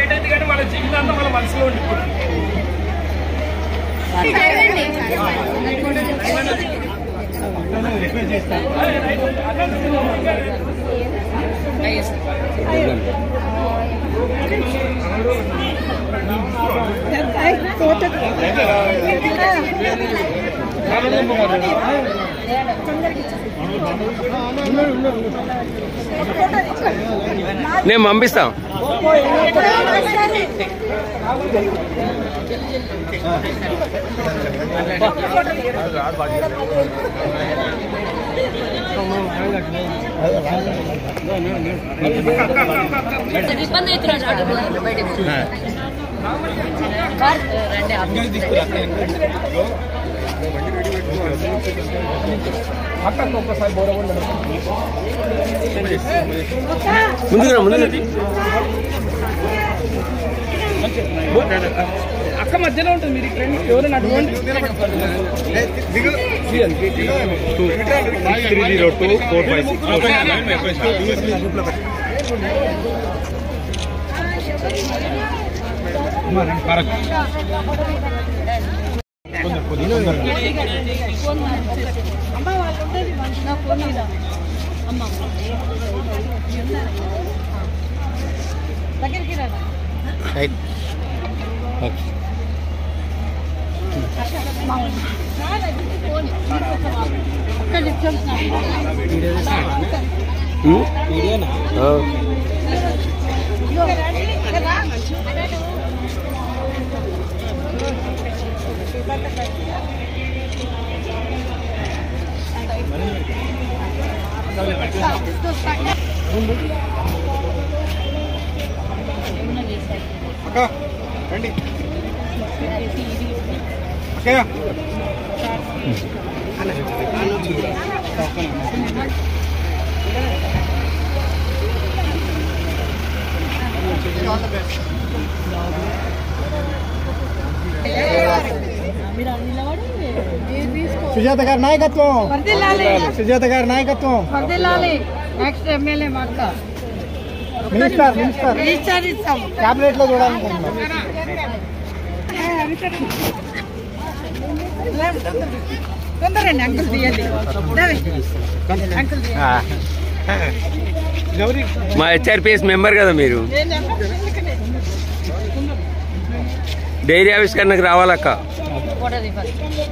బయట ఉంది కానీ వాళ్ళ జీవితం అంతా వాళ్ళ మనసులో ఉండిపోతుంది నేను పంపిస్తా ఇబ్బంది అవుతున్నాడు అటు బయటకు కార్ రండి అక్కడికి ఒక్కసారి బోరగొండ ముందుగా ముందుగా అక్క మధ్యలో ఉంటుంది మీరు ఇక్కడ ఎవరైనా అటువంటి three zero two four five six దగ్గరికి రా అక్క రండి అక్కయ్య సుజాత గారి నాయకత్వం సుజాత గారి నాయకత్వం వర్దిల్లాలి నెక్స్ట్ ఎమ్మెల్యే మా అక్క మినిస్టర్ మినిస్టర్ ఇచ్చారు ఇస్తాం క్యాబినెట్ లో చూడాలనుకుంటున్నాం తొందరండి అంకుల్ తీయండి అంకుల్ గౌరీ మా హెచ్ఆర్పిఎస్ మెంబర్ కదా మీరు డైరీ ఆవిష్కరణకు రావాలక్క ఫోటో దిగాలి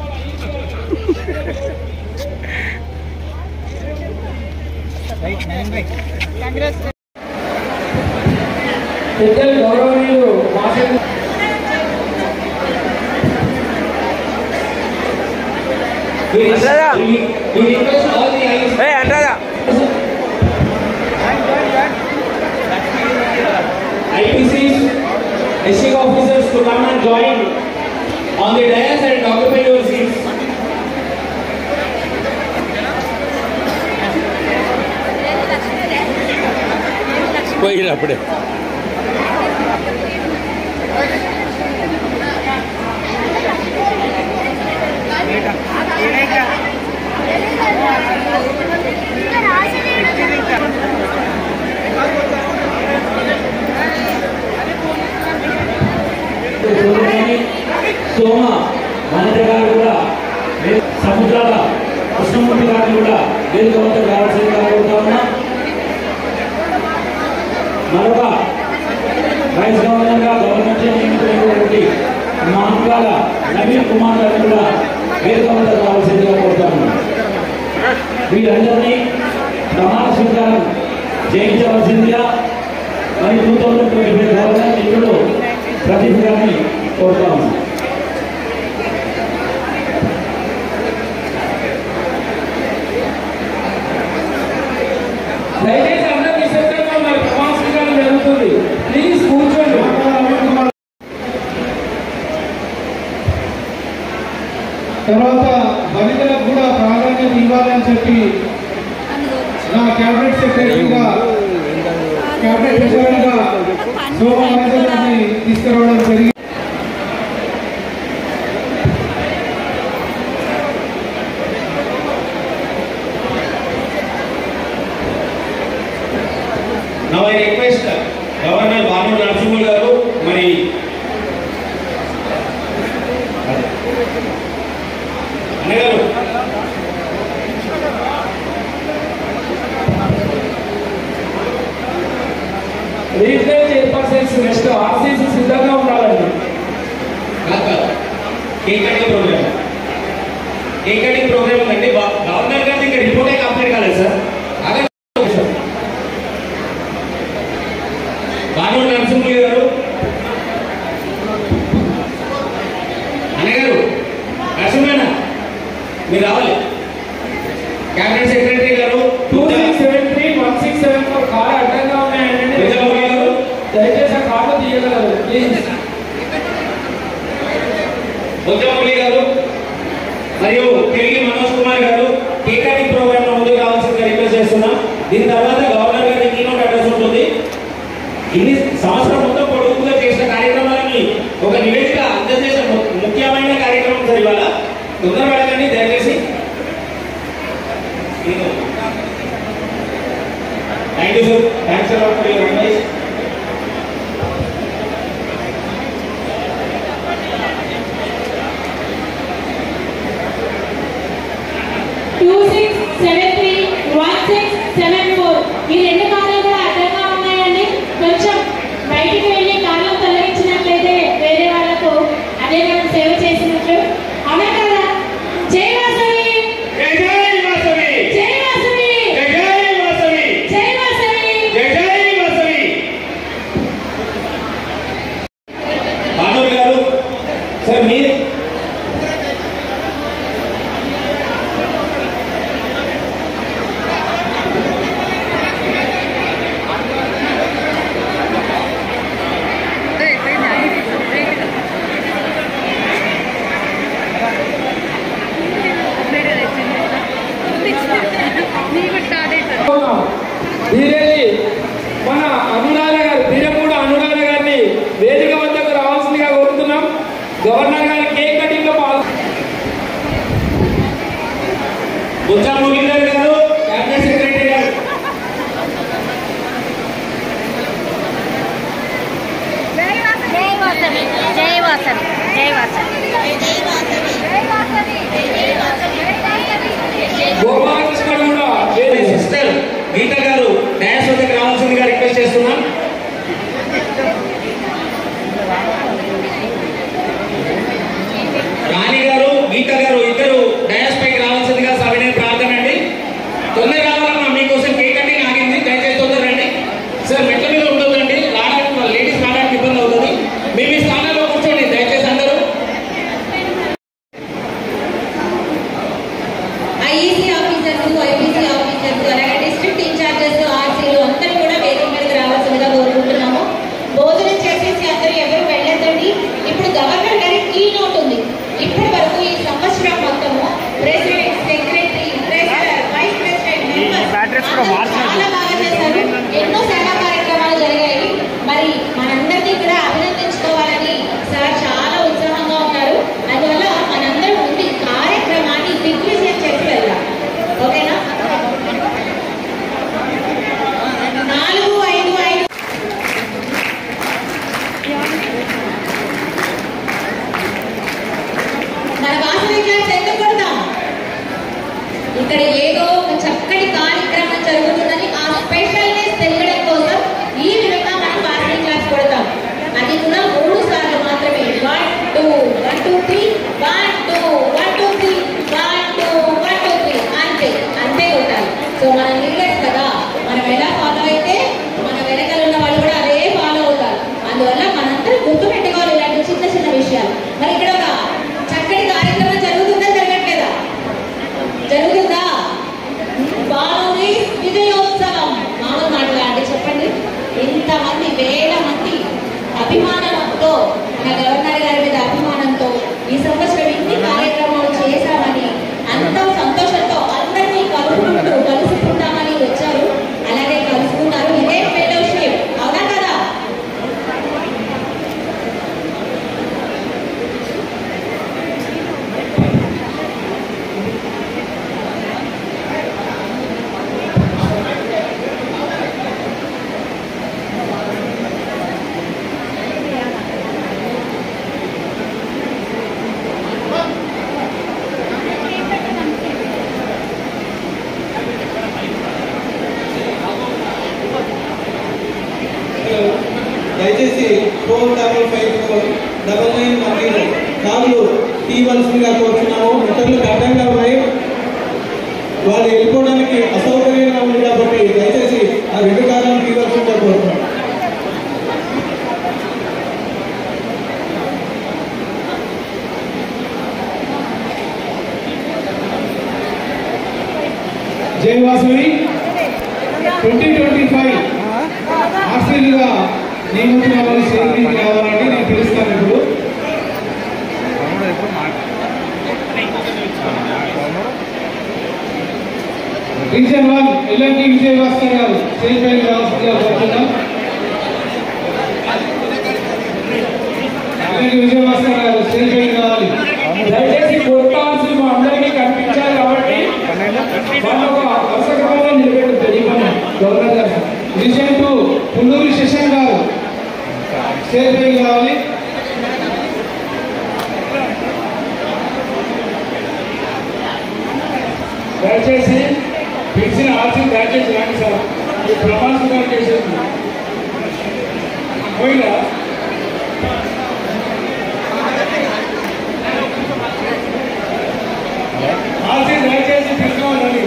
కాంగ్రెస్ పెద్దలు గౌరవనీయులు మాసెల్ అంటారా ఏ అంటారా IPC's district officers to come and join on the dais and occupy your seats. పోయిన అప్పుడే సోమ మనిత గారు కూడా సముద్రాల కృష్ణమూర్తి గారిని కూడా వేదిక వద్ద రావాల్సిందిగా కోరుతా ఉన్నా మరొక వైస్ గవర్నర్ గా గవర్నర్ చే నియమితులైనటువంటి మహంకాల నవీన్ కుమార్ గారిని కూడా వేదిక వద్ద రావాల్సిందిగా కోరుతా ఉన్నా వీరందరినీ ప్రమాణ స్వీకారం చేయించవలసిందిగా మరి two thousand twenty five governor ఇప్పుడు ప్రదీప్ గారిని కోరుతా ఉన్నాం దయచేసి అందరూ నిశ్శబ్దంగా మరి ప్రమాణ స్వీకారం జరుగుతుంది ప్లీజ్ కూర్చోండి తర్వాత దళితులకు కూడా ప్రాధాన్యత ఇవ్వాలని చెప్పి నా క్యాబినెట్ సెక్రటరీగా క్యాబినెట్ సెక్రటరీగా శోభ గారిని తీసుకురావడం జరిగింది Now I request Governor Banu Narasimhan garu please Bojjamouli garu మరియు పెరిగి మనోజ్ కుమార్ గారు టీకాటింగ్ ప్రోగ్రామ్ లో ముందుకు రావాల్సిందిగా రిక్వెస్ట్ చేస్తున్నాం దీని తర్వాత గవర్నర్ గారి కీనోట్ అడ్రస్ ఉంటుంది ఇన్ని సంవత్సరం మొత్తం పొడుగుగా చేసిన కార్యక్రమాలని ఒక నివేదిక అందజేసే ము- ముఖ్యమైన కార్యక్రమం సార్ ఇవాళ తొందరపడకండి దయచేసి thank you sir thanks for your advice two six seven three one six seven four ఈ రెండు కార్లు కూడా అడ్డంగా ఉన్నాయండి కొంచెం బయటికి వెళ్ళి కార్లను తొలగించినట్లయితే వేరే వాళ్ళకు అదే మనం సేవ చేసినట్లు అవునా కదా జై వాసవి జై జై వాసవి జై వాసవి జై జై వాసవి జై వాసవి జై జై వాసవి భానుడు గారు సార్ మీరు ధీరేది మన అనురాధ గారు ధీరపూడ అనురాధ గారిని వేదిక వద్దకు రావాల్సిందిగా కోరుతున్నాం గవర్నర్ గారి కేక్ కటింగ్ లో పాల్గొ బుద్ధా మురళీధర్ గారు క్యాబినెట్ సెక్రటరీ గారు జై వాసవి జై వాసవి జై వాసవి జై వాసవి గోపాలకృష్ణ కూడా వేదిక సిస్టర్ గీత గారు న్యాయ వద్దకు రావాల్సిందిగా రిక్వెస్ట్ చేస్తున్నాం రాణి గారు గీత గారు ఇద్దరు డయాస్ పైకి రావాల్సిందిగా సవినయ ప్రార్థన అండి తొందర రావాలమ్మా మీకోసం కేక్ కటింగ్ ఆగింది దయచేసి తొందర రండి సార్ మెట్ల మీద ఉండొద్దండి రావడానికి లేడీస్ రావడానికి ఇబ్బంది అవుతుంది మీ మీ స్థానాల్లో కూర్చోండి దయచేసి అందరూ ఐఈసీ ఆఫీసర్స్ ఐపీసీ ఆఫీసర్స్ అలాగే డిస్ట్రిక్ట్ ఇన్ఛార్జెస్ ఆర్సీలు అందరూ కూడా వేదిక మీదకి రావాల్సిందిగా కోరుకుంటున్నాము భోజనం చేసేసి అందరూ ఎవరు వెళ్ళొద్దండి ఇప్పుడు గవర్నర్ గారి కీ నోట్ ఉంది ఇప్పటి వరకు ఈ సంవత్సరం మొత్తము president secretary treasurer vice president members చాలా బాగా చేశారు ఎన్నో సేవా కార్యక్రమాలు జరిగాయి మరి మనందరినీ కూడా అభినందించుకోవాలని సార్ చాలా ఉత్సాహంగా ఉన్నారు అందువల్ల మనందరం ముందు ఈ కార్యక్రమాన్ని దిగ్విజయం చేసి వెళ్దాం ఓకేనా నాలుగు ఐదు ఐదు మన వాసవి క్లాస్ ఎందుకు కొడతాం ఇక్కడ ఏదో ఒక చక్కటి కార్యక్రమం జరుగుతుందని ఆ స్పెషల్నెస్ తెలియడం కోసం ఈ విధంగా మనం వాసవి క్లాస్ కొడతాం అది కూడా మూడు సార్లు మాత్రమే one two one two three one two one two three one two one two three అంతే అంతే కొట్టాలి సో మన లీడర్స్ కదా మనం ఎలా ఫాలో అయితే మన వెనకాల ఉన్న వాళ్ళు కూడా అదే ఫాలో అవుతారు అందువల్ల మనందరం గుర్తుపెట్టుకోవాలి ఇలాంటి చిన్న చిన్న విషయాలు మరి ఇక్కడ ఒక చక్కటి కార్యక్రమం జరుగుతుందా జరగట్లేదా జరుగుతుందా బాలుని విజయోత్సవం మామూలు మాటలా అంటే చెప్పండి ఇంతమంది వేల మంది అభిమానంతో మన గవర్నర్ గారి మీద అభిమానంతో ఈ సంవత్సరం ఇన్ని కార్యక్రమాలు చేశామని అంత సంతోషంతో అందరినీ కలుపుకుంటూ కలుసుకుంటామని వచ్చారు అలాగే కలుసుకున్నారు ఇదే ఫెలోషిప్ అవునా కదా దయచేసి four double five four double nine one zero కాళ్ళు తీయవలసిందిగా కోరుతున్నాము ఇతరులు అడ్డంగా ఉన్నాయి వాళ్ళు వెళ్ళిపోవడానికి అసౌకర్యంగా ఉంది కాబట్టి దయచేసి ఆ రెండు కారణాలు తీయవలసిందిగా కోరుతున్నాం జై వాసవి ట్వంటీ ట్వంటీ ఫైవ్ ఆర్సీలుగా నియమించిన వాళ్ళు సేవకి రావాలని region one LNT Vijaya Bhaskar garu stage పైన రావాల్సిందిగా కోరుతున్నాం ఎల్ఎన్టీ విజయ భాస్కర్ గారు స్టేజ్ పైన రావాలి దయచేసి కొట్టాల్సి మా అందరికీ కనిపించాలి కాబట్టి వాళ్ళు ఒక వరుస క్రమంలో నిలబెడుతుంది గవర్నర్ గారు రీజన్ టూ పుల్లూరి శశాంక్ గారు స్టేజ్ పైన రావాలి దయచేసి పిలిచిన ఆర్సీ దయచేసి రాండి సార్ ఈ ప్రమాణ స్వీకారం చేసేది పోయిందా ఆర్సీ దయచేసి పిలుచుకోవాలని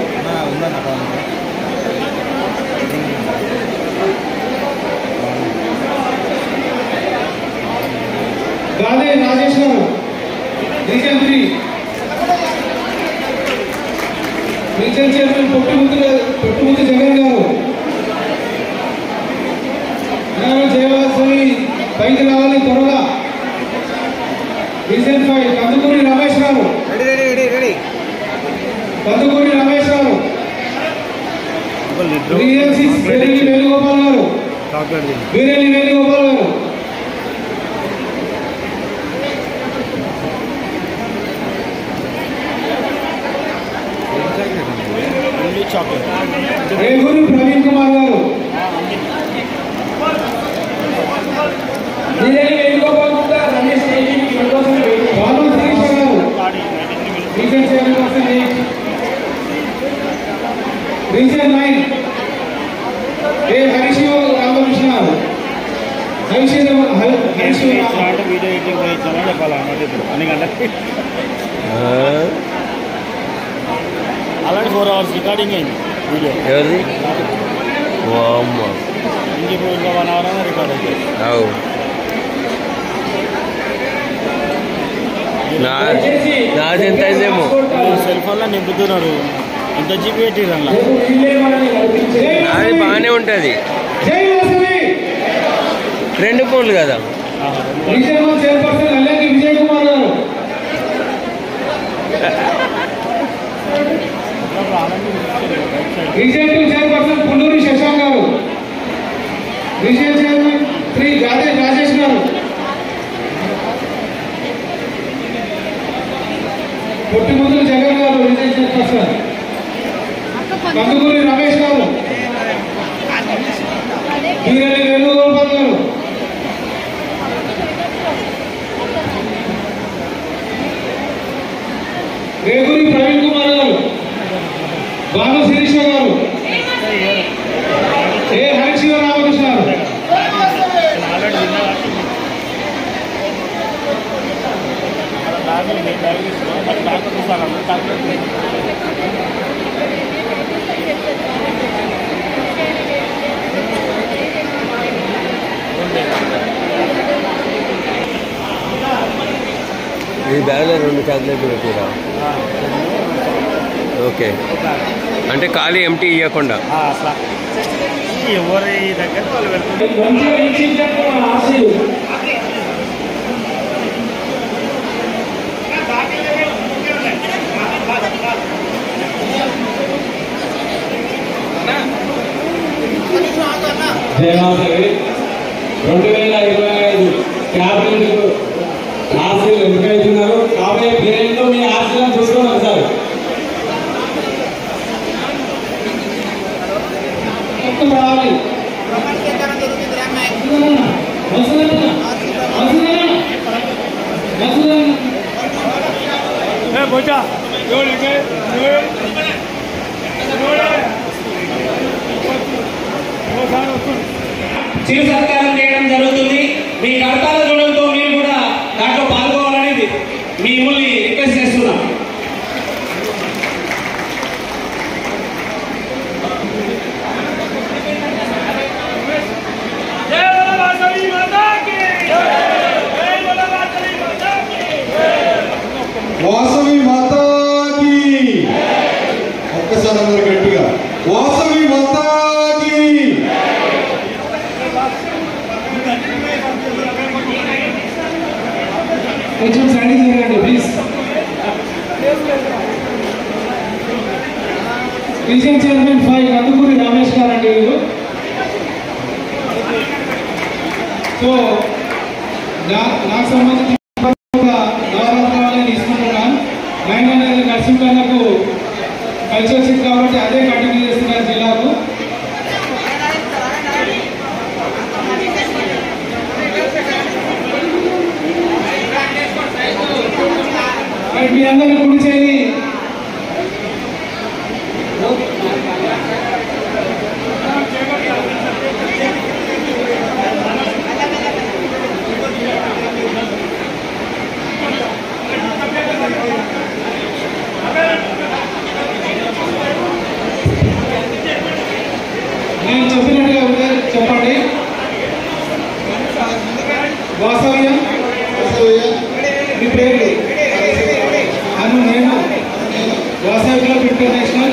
Gali Rajesh garu region three region chairman Pottumuddu Pottumuddu Jagan garu garu జయవాసవి పైకి రావాలి త్వరగా రీజన్ ఫైవ్ కందుకూరి రమేష్ గారు కందుకూరి రమేష్ గారు రీజన్ సిక్స్ వీరెల్లి వేణుగోపాల్ గారు వీరెల్లి వేణుగోపాల్ గారు రేగూరి ప్రవీణ్ కుమార్ గారు నీరేని వేణుగోపాల్ గుప్తా రమేష్ స్టేజీకి మీకోసం waiting. Balu Sirisha garu region chairman person eight region nine A Harisiva Ramakrishna garu Harisiva Harisiva Rama video editing చేయించామని చెప్పాలి అన్నమాట ఇప్పుడు అన్ని గంటలకి అలాంటి ఫోర్ అవర్స్ రికార్డింగ్ అయింది వీడియో ఎవరిది వామ్మ ఇంక ఇప్పుడు ఇంకా వన్ అవర్ అయినా రికార్డ్ అవుతుంది అవు నా నాది ఎంత అయిందేమో సెల్ ఫోన్లో నింపుతున్నారు ఇంత జీబీ పెట్టిర్రు అందులో రేపు వీళ్ళే మనల్ని నడిపించే నాది బాగానే ఉంటుంది జై వాసవి రెండు ఫోన్లు కదా region one chairperson Alleki Vijay Kumar garu region two chairperson Pulluri Shashank garu region chairman Shri Gade Rajesh garu Pottimuddula Jagan గారు రీజన్ చైర్పర్సన్ కందుకూరి రమేష్ గారు వీరెల్లి వేణుగోపాల్ గారు రేగురి ప్రవీణ్ కుమార్ గారు బాను శిరీష గారు ఏ హరిశివ రామకృష్ణ గారు ఆల్రెడీ విన్నా బ్యాగ్ ఉంది బ్యాగ్ తీసుకున్నాం మరి బ్యాగ్ చూస్తాను టాబ్లెట్ ఈ బ్యాగ్లో రెండు చాక్లెట్లు పెట్టిరా ఓకే అంటే ఖాళీ ఎంటీ ఇవ్వకుండా అట్లా ఎవరి దగ్గర వాళ్ళు వెళ్తుంటారు మంచిగా వీక్షించండి మన ఆశలు జయమాసవి రెండు వేల ఇరవై ఐదు క్యాబినెట్ ఆశలు ఎన్నికవుతున్నారు కాబోయే పేరెంట్లో మీ ఆశలను చూసుకోవాలి సార్ రావాలి బొచ్చా చిరు సత్కారం చేయడం జరుగుతుంది మీ కడతాల చూడంతో మీరు కూడా దాంట్లో పాల్గొవాలనేది మిమ్మల్ని రిక్వెస్ట్ చేస్తున్నాం వాసవి మాతాకి ఒక్కసారి అందరు గట్టిగా వాసవి మాతాకి కొంచెం సైడ్ జరగండి please region chairman five Kandukuri Ramesh garu అండి వీళ్ళు సో నా- నాకు సంబంధించిన నవరాత్రాలు తీసుకుంటున్నాను నైన్ అనేది నరసింహన్నకు కలిసి వచ్చింది కాబట్టి అదే కంటిన్యూ చేస్తున్నారు జిల్లాకు మరి మీ అందరిని కుడి చేయి నేను చెప్పినట్టుగా ఉంటే చెప్పండి వాసవ్య మీ పేరు అను నేను వాసవి క్లబ్ ఇంటర్నేషనల్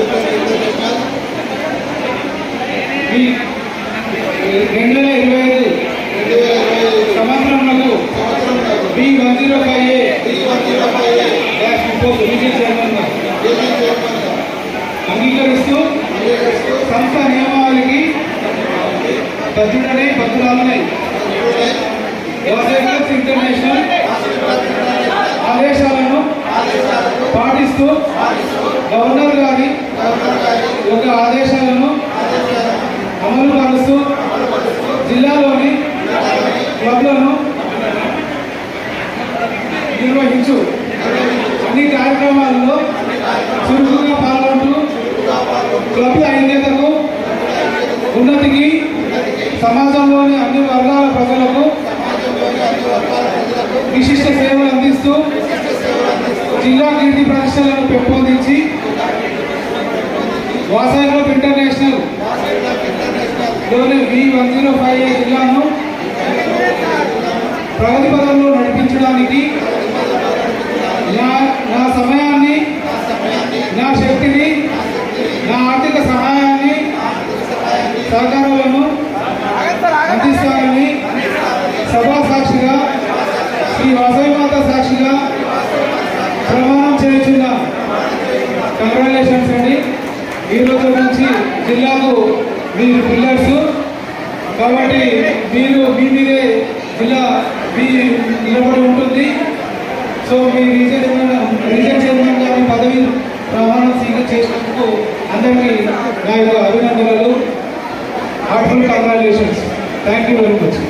మీ రెండు వేల ఇరవై ఐదు సంవత్సరంలో B one zero five A dash ముప్పై రీజన్ చైర్మన్గా అంగీకరిస్తూ సంస్థ నియమావళికి తగ్గుడనే పత్రాలని వ్యవసాయ క్లబ్స్ ఇంటర్నేషనల్ ఆదేశాలను పాటిస్తూ గవర్నర్ గారి యొక్క ఆదేశాలను అమలు పరుస్తూ జిల్లాలోని క్లబ్లను నిర్వహించు అన్ని కార్యక్రమాల్లో చురుకుగా పాల్గొంటూ క్లబ్ల ఐక్యతకు ఉన్నతికి సమాజంలోని అన్ని వర్గాల ప్రజలకు విశిష్ట సేవలు అందిస్తూ జిల్లా కీర్తి ప్రతిష్టలను పెంపొందించి వాసవి క్లబ్ ఇంటర్నేషనల్ లోని V one zero five A జిల్లాను ప్రగతి పదంలో నడిపించడానికి నా నా సమయాన్ని నా శక్తిని నా ఆర్థిక సహాయాన్ని సహకారాలను అందిస్తానని సభా సాక్షిగా శ్రీ వాసవి మాత సాక్షిగా ప్రమాణం చేస్తున్న కంగ్రాచులేషన్స్ అండి ఈ రోజు నుంచి జిల్లాకు మీరు పిల్లర్స్ కాబట్టి మీరు మీ మీదే జిల్లా మీ నిలబడి ఉంటుంది సో మీ రీజన్ రీజన్ చైర్మన్ గారి పదవి ప్రమాణం స్వీకరి చేసినందుకు అందరికీ నా యొక్క అభినందనలు heartful congratulations thank you very much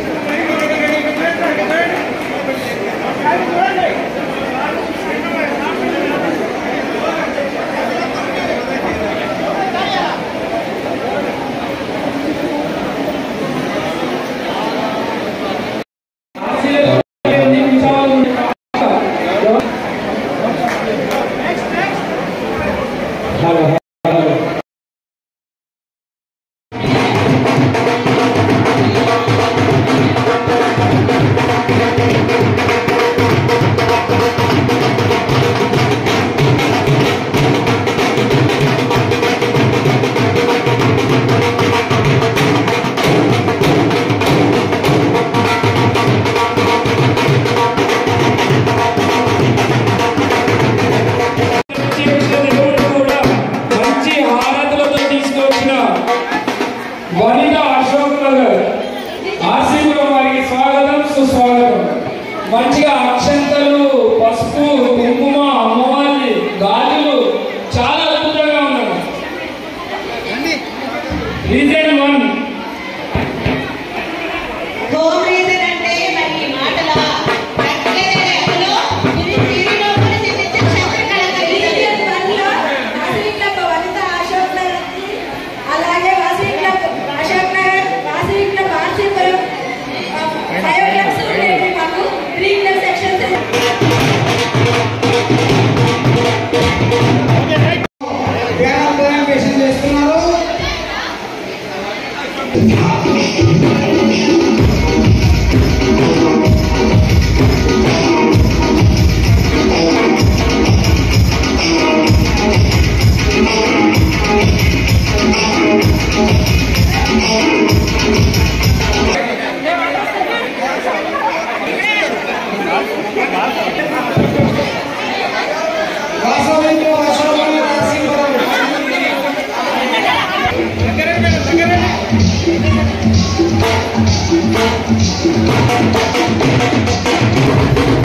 కూడా మంచి హారతులతో తీసుకొచ్చిన వనిత అశోక్ నగర్ ఆర్సీపురం వారికి స్వాగతం సుస్వాగతం మంచిగా అక్షంతలు పసుపు కుంకుమ అమ్మవారి గాజులు చాలా అద్భుతంగా ఉన్నాయి రీజన్ వన్ హోమ్ రీజన్ అంటే మరి ఈ మాటల ప్రత్యేకత అందులో ఇది టీవీలో కూడా చూపించే చంద్రకళ రీజియన్ వన్లో వాసవి క్లబ్ వనిత అశోక్ నగర్ అలాగే Vasavi club Ashok Nagar Vasavi club RC Puram five clubs ఉండేవి మాకు త్రీ క్లబ్ సెక్షన్స్ ప్రెజెంటేషన్ చేస్తున్నారు వాసవితో అశోక్ నగర్ ఆర్సీపురం Thank